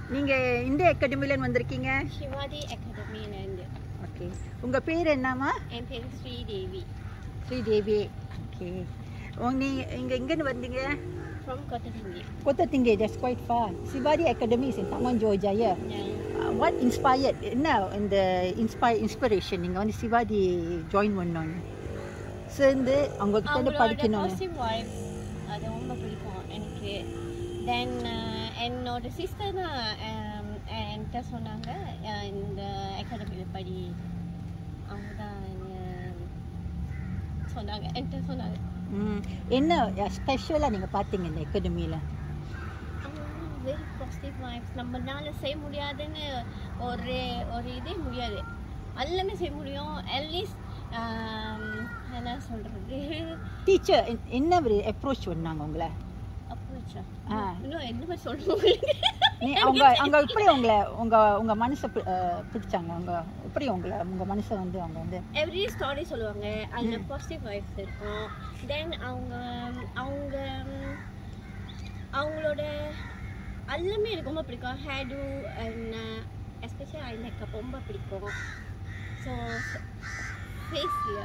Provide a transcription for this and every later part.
நீங்க இந்த அகாடமில வந்திருக்கீங்க சிவாஜி அகாடமியிலேருந்து ஓகே உங்க பேர் என்னம்மா என் பேர் ஸ்ரீதேவி ஸ்ரீதேவி ஓகே நீங்க இங்க எங்கன்னு வந்தீங்க ஃப்ரம் கொத்தகிங்கி கொத்தத்திங்கே just quite for Sivaji academy is in தமன் ஜோஜாயா வாட் இன்ஸ்பயர்ட் என்ன இந்த இன்ஸ்பை இன்ஸ்பிரேஷன் நீங்கள் வந்து சிவாஜி ஜாயின் பண்ணணும் சேர்ந்து அவங்க கிட்ட இருந்து படிக்கணும் பாசிட்டிவ் வைப்ஸ் அது ரொம்ப பிடிக்கும் எனக்கு தென் என்னோட சிஸ்டர் தான் um, என்கிட்ட சொன்னாங்க uh, இந்த அகாடமியில் படி அவங்க தான் சொன்னாங்க என்கிட்ட சொன்னாங்க ம். என்ன ஸ்பெஷலாக நீங்கள் பார்த்தீங்க இந்த அகாடமியில் வெரி பாசிட்டிவ் வைப்ஸ் நம்மளால செய்ய முடியாதுன்னு ஒரு ஒரு இதே முடியாது எல்லாமே செய்ய முடியும் அட்லீஸ்ட் என்ன சொல்கிறது டீச்சர் என்ன ஒரு அப்ரோச் பண்ணாங்க உங்களை அப்ரோச்சா ஆ. இன்னும் என்ன மாதிரி சொல்லுங்க நீ அவங்க அவங்க எப்படி உங்களை உங்கள் உங்கள் மனசை பி- அஹ், பிடிச்சாங்க அவங்க எப்படி உங்களை உங்கள் மனசை வந்து அவங்க வந்து எவ்ரி ஸ்டாரி சொல்லுவாங்க அதில் பாசிட்டிவ் வைப்ஸ் இருக்கும் தென் அவங்க அவங்க அவங்களோட எல்லாமே எனக்கு ரொம்ப பிடிக்கும் head and especially eye makeup ரொம்ப பிடிக்கும் ஸோ ஃபேஸில்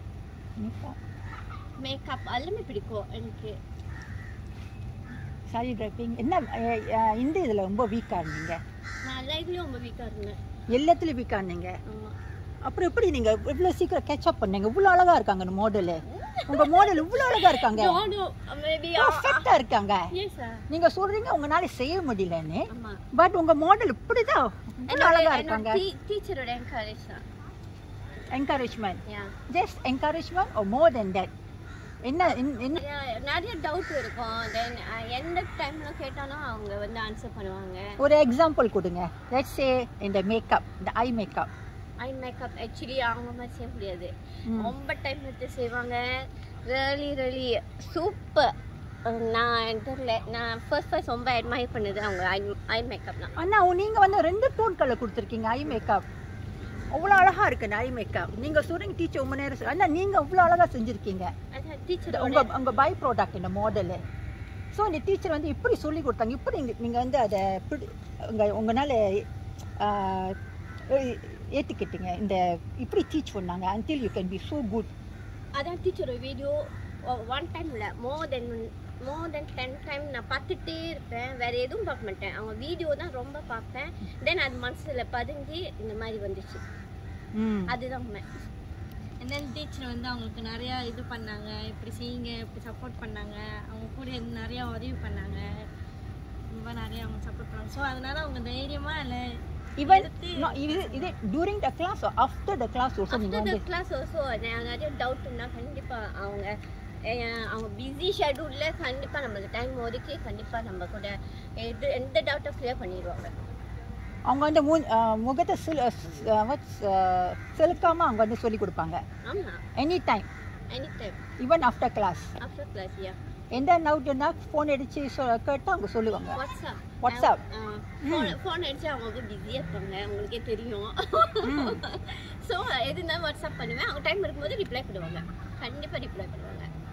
மேக்கப் எல்லாமே பிடிக்கும் எனக்கு சாரி டிரைப்பிங் என்ன அஹ், அஹ், இந்த இதில் ரொம்ப வீக்காக இருந்தீங்க நான் லைஃப்லேயும் ரொம்ப வீக்காக இருந்தேன் எல்லாத்துலேயும் வீக்காக இருந்தீங்க ஆமாம் அப்புறம் எப்படி நீங்க இவ்வளோ சீக்கிரம் கேட்ச் பண்ணீங்க இவ்வளோ அழகா இருக்காங்க இந்த மாடலு உங்க மாடல் இவ்வளோ அழகா இருக்காங்க மேபி பர்ஃபெக்டா இருக்காங்க எஸ் சார் நீங்க சொல்றீங்க உங்களால செய்ய முடியலன்னு ஆமாம் பட் உங்க மாடல் இப்படிதான் இவ்வளோ அழகா இருக்காங்க டீச்சரோட என்கரேஜ் தான் encouragement yeah just encouragement oh more then that என்ன என்ன- என்ன நிறைய நிறைய டவுட் இருக்கும் தென் எந்த டைம்ல கேட்டாலும் அவங்க வந்து ஆன்சர் பண்ணுவாங்க ஒரு எக்ஸாம்பிள் கொடுங்க லெட்ஸ் சே இந்த மேக்கப் இந்த eye makeup eye makeup actually அவங்க மாதிரி செய்ய முடியாது ம். ரொம்ப டைம் எடுத்து செய்வாங்க ரியலி ரியலி சூப்பர் நான் தெரியல நான் ஃபர்ஸ்ட் ஃபர்ஸ்ட் ரொம்ப அட்மையர் பண்ணது அவங்க ஐ ஐ மேக்கப் தான் அண்ணா நீங்க வந்து ரெண்டு டோன் கலர் கொடுத்துருக்கீங்க ஐ மேக்கப் அவ்வளோ அழகா இருக்கு இந்த ஐ மேக்கப் நீங்க சொல்றீங்க டீச்சர் ரொம்ப நேரம் செ- அண்ணா நீங்க அவ்வளோ அழகா செஞ்சிருக்கீங்க அதான் இந்த டீச்சரோட உங்க உங்க பை ப்ராடக்ட் இந்த மாடலு ஸோ இந்த டீச்சர் வந்து இப்படி சொல்லி கொடுத்தாங்க இப்படி நீங்க- நீங்க வந்து அதை பிடி உங்க உங்களால ஆஹ், ஏ- ஏத்துக்கிட்டீங்க இந்த இப்படி டீச் பண்ணாங்க until you can be so good அதான் டீச்சரோட வீடியோ ஒன் டைம் இல்லை மோர் தென் மோர் தென் டென் டைம் நான் பார்த்துட்டே இருப்பேன் வேற எதுவும் பார்க்க மாட்டேன் அவங்க வீடியோ தான் ரொம்ப பார்ப்பேன் தென் அது மனசுல பதிஞ்சு இந்த மாதிரி வந்துச்சு ம் அதுதான் உண்மை தென் டீச்சர் வந்து அவங்களுக்கு நிறையா இது பண்ணாங்க இப்படி செய்யுங்க இப்படி சப்போர்ட் பண்ணாங்க அவங்க கூட இருந்து நிறையா உதவி பண்ணாங்க ரொம்ப நிறைய அவங்க சப்போர்ட் பண்ணாங்க ஸோ அதனால அவங்க தைரியமா இல்லை ஈவன் இது இது during the class after the class also நீங்க ஆஃப்டர் வந்து த கிளாஸ் ஆல்சோ நிறைய டவுட்னா கண்டிப்பா அவங்க அஹ், அவங்க பிஸி ஷெட்யூலில் கண்டிப்பா நம்மளுக்கு டைம் ஒதுக்கி கண்டிப்பா நம்ம கூட எது எந்த டவுட்டும் கிளியர் பண்ணிடுவாங்க அவங்க வந்து மூ- ஆஹ், முகத்தை சில் செலுக்காம அவங்க வந்து சொல்லி கொடுப்பாங்க ஆமா any time any time even after class after class yeah எந்த டவுட்னா ஃபோன் அடிச்சு சொ- கேட்டா அவங்க சொல்லுவாங்க வாட்ஸ்அப் வாட்ஸ்அப் ஃபோன் ஃபோன் அடிச்சு அவங்க வந்து பிஸியாக இருப்பாங்க உங்களுக்கே தெரியும் ஸோ எதுனா வாட்ஸ்அப் பண்ணுவேன் அவங்க டைம் இருக்கும்போது ரிப்ளை பண்ணுவாங்க கண்டிப்பாக ரிப்ளை பண்ணுவாங்க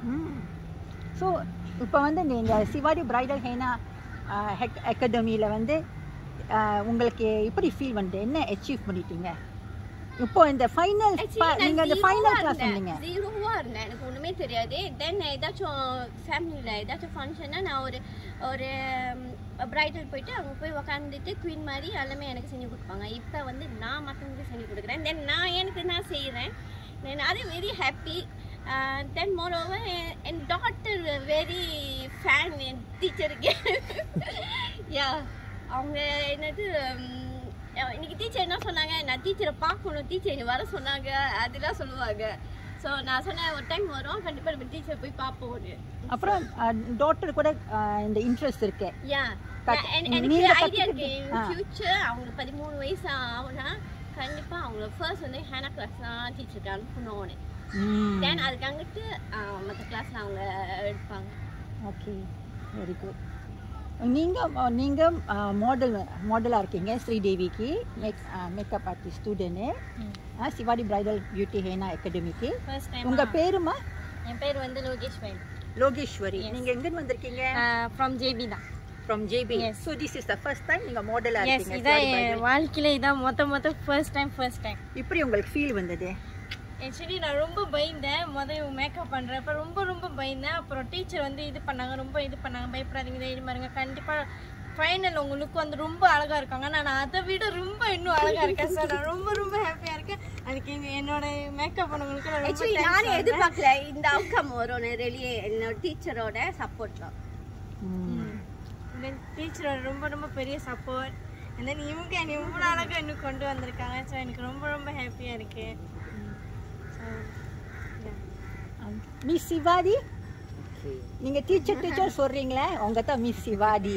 ஸோ இப்போ வந்து நீங்கள் சிவாடி பிரைடல் ஹேனா அகாடமியில் வந்து ஆஹ், உங்களுக்கு எப்படி ஃபீல் வந்து என்ன அச்சீவ் பண்ணிட்டீங்க இப்போ இந்த ஃபைனல் நீங்கள் இந்த ஃபைனல் கிளாஸ் வந்தீங்க ஜீரோவா இருந்தேன் எனக்கு ஒண்ணுமே தெரியாது தென் ஏதாச்சும் ஃபேமிலியில் ஏதாச்சும் ஃபங்க்ஷன்னா நான் ஒரு ஒரு பிரைடல் போயிட்டு அவங்க போய் உக்காந்துட்டு குவீன் மாதிரி எல்லாமே எனக்கு செஞ்சு கொடுப்பாங்க இப்போ வந்து நான் மற்றவங்களுக்கு செஞ்சு கொடுக்குறேன் தென் நான் எனக்கு நான் செய்கிறேன் தென் அது very happy then more over என் டாட்டர் வெரி ஃபேன் என் டீச்சருக்கு யா அவங்க என்னது உம், இன்னைக்கு டீச்சர் என்ன சொன்னாங்க நான் டீச்சரை பார்க்கணும் டீச்சர் என்னை வர சொன்னாங்க அதெல்லாம் சொல்லுவாங்க ஸோ நான் சொன்னேன் ஒரு டைம் வரும் கண்டிப்பாக நம்ம டீச்சர் போய் பார்ப்போம்னு அப்புறம் டாக்டர் கூட ஆஹ், இந்த இன்ட்ரெஸ்ட் இருக்கு யா கத்து- எனக்கு நீங்க ஐடியா இருக்கு கத்துக்கிட்டு- ஆ. ஃபியூச்சர் அவங்களுக்கு பதிமூணு வயசு ஆகுனா கண்டிப்பா அவங்கள ஃபர்ஸ்ட் வந்து ஹேனா கிளாஸ் தான் டீச்சருக்கு அனுப்பணும்னு தென் அதுக்கு அங்கிட்டு மற்ற கிளாஸ்ல அவங்க எடுப்பாங்க ஓகே வெரி குட் நீங்கள் நீங்கள் மாடல் மாடலாக இருக்கீங்க ஸ்ரீதேவிக்கு make makeup artist student Sivaji bridal beauty henna அகாடமிக்கு ஃபர்ஸ்ட் டைம் உங்கள் பேருமா என் பேர் வந்து லோகேஷ் வேல் லோகேஸ்வரி நீங்கள் எங்கேருந்து வந்திருக்கீங்க ஃப்ரம் ஜேபி தான் from JP Yes. So this is the first time நீங்க மாடலா எஸ் இருக்கீங்க இதான் Sivari என் bridal. வாழ்க்கையில இதான் மொத்த மொத்த ஃபர்ஸ்ட் டைம் ஃபர்ஸ்ட் டைம் இப்படி உங்களுக்கு ஃபீல் வந்தது ஆக்சுவலி நான் ரொம்ப பயந்தேன் முதல் இவங்க மேக்கப் பண்ணுறப்ப ரொம்ப ரொம்ப பயந்தேன் அப்புறம் டீச்சர் வந்து இது பண்ணாங்க ரொம்ப இது பண்ணாங்க பயப்படாதீங்க தைரியம் பாருங்க கண்டிப்பாக ஃபைனல் உங்களுக்கு வந்து ரொம்ப அழகா இருக்காங்க நான் அதை விட ரொம்ப இன்னும் அழகா இருக்கேன் சார் நான் ரொம்ப ரொம்ப ஹாப்பியா இருக்கேன் அதுக்கு இந்த என்னோட மேக்கப் பண்ணவங்களுக்கு நான் ரொம்ப ஆக்சுவலி thanks நானே சொல்றேன். எதிர்பார்க்கல இந்த அவுட்கம் வரும்னு ரெலியே என்னோட டீச்சரோட சப்போர்ட் தான் தென் டீச்சரோட ரொம்ப ரொம்ப பெரிய சப்போர்ட் and then இவங்க என்னை இவ்வளோ அழகாக இன்னும் கொண்டு வந்திருக்காங்க ஸோ எனக்கு ரொம்ப ரொம்ப ஹாப்பியாக இருக்கு So, yeah. மிஸ் சிவாதி நீங்க டீச்சர் டீச்சர் சொல்றீங்களே உங்க தான் மிஸ் சிவாதி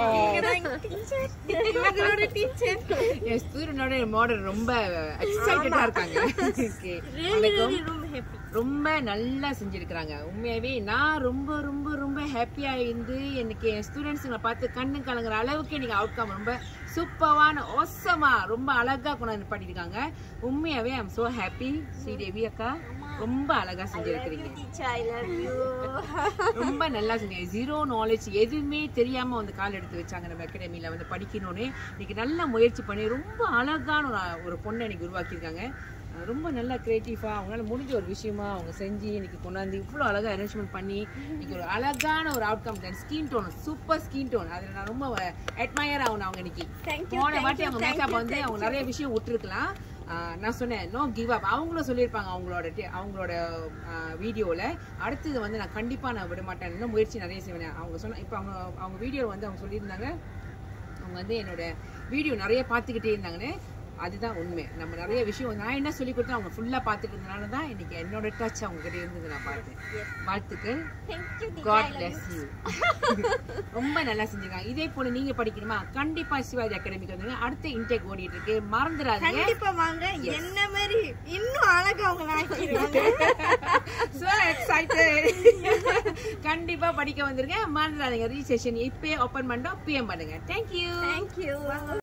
இவங்களோட டீச்சர் என் ஸ்டூடெண்டோட மாடல் ரொம்ப எக்ஸைட்டடா இருக்காங்க Okay. really really ரொம்ப ஹாப்பி ரொம்ப நல்லா செஞ்சிருக்கிறாங்க உண்மையாவே நான் ரொம்ப ரொம்ப ரொம்ப ஹாப்பியா இருந்து எனக்கு என் ஸ்டூடெண்ட்ஸுங்களை பார்த்து கண்ணு கலங்குற அளவுக்கு எனக்கு அவுட்கம் ரொம்ப சூப்பரான ஓசமா ரொம்ப அழகா கொண்டாந்து பண்ணிருக்காங்க உண்மையாவே ஐம் so ஹாப்பி ஸ்ரீதேவி அக்கா ரொம்ப அழகா செஞ்சிருக்கிறீங்க டீச்சர் ஐ லவ் யூ ரொம்ப நல்லா செஞ்சீங்க ஜீரோ நாலேஜ் எதுவுமே தெரியாம வந்து கால் எடுத்து வச்சாங்க நம்ம அகாடமியில வந்து படிக்கணும்னு இன்னைக்கு நல்ல முயற்சி பண்ணி ரொம்ப அழகான ஒரு- ஒரு பொண்ணை இன்னைக்கு உருவாக்கியிருக்காங்க அஹ் ரொம்ப நல்லா கிரியேட்டிவா அவங்களால முடிஞ்ச ஒரு விஷயமா அவங்க செஞ்சு இன்னைக்கு கொண்டாந்து இவ்வளோ அழகா அரேஞ்ச்மெண்ட் பண்ணி இன்னைக்கு ஒரு அழகான ஒரு outcome skin tone super skin tone அதில் நான் ரொம்ப அட்மயர் ஆகணும் அவங்க இன்னைக்கு Thank you, போன thank வாட்டி you, அவங்க thank மேக்கப் you, வந்து thank அவங்க நிறைய விஷயம் விட்டுருக்கலாம் ஆஹ் நான் சொன்னேன் நோ கிவ் அப் அவங்களும் சொல்லியிருப்பாங்க அவங்களோட டி- அவங்களோட வீடியோவில் அடுத்தது வந்து நான் கண்டிப்பாக நான் விட மாட்டேன் இன்னும் முயற்சி நிறைய செய்வேன் அவங்க சொன்ன இப்போ அவங்க அவங்க வீடியோ வந்து அவங்க சொல்லியிருந்தாங்க அவங்க வந்து என்னோட வீடியோ நிறைய பார்த்துக்கிட்டே இருந்தாங்கன்னு அதுதான் உண்மை நம்ம நிறைய விஷயம் நான் என்ன சொல்லி கொடுத்தேன் அவங்க ஃபுல்லாக பார்த்துட்டு இருந்தனால தான் இன்னைக்கு என்னோட டச் அவங்க கிட்ட இருந்தது நான் பார்த்தேன் வாழ்த்துக்கள் thank you god bless you ரொம்ப நல்லா செஞ்சிருக்காங்க இதே போல நீங்க படிக்கணுமா கண்டிப்பா சிவாஜி அகாடமிக்கு வந்துருங்க அடுத்த இன்டேக் ஓடிட்டு இருக்கு மறந்துடாதீங்க கண்டிப்பா வாங்க என்ன மாதிரி இன்னும் அழகா அவங்க ஆக்கிடுவாங்க so excited கண்டிப்பா படிக்க வந்துருங்க மறந்துடாதீங்க ரீசெஷன் இப்பயே ஓபன் பண்ணோம் பிஎம் பண்ணுங்க தேங்க்யூ தேங்க் யூ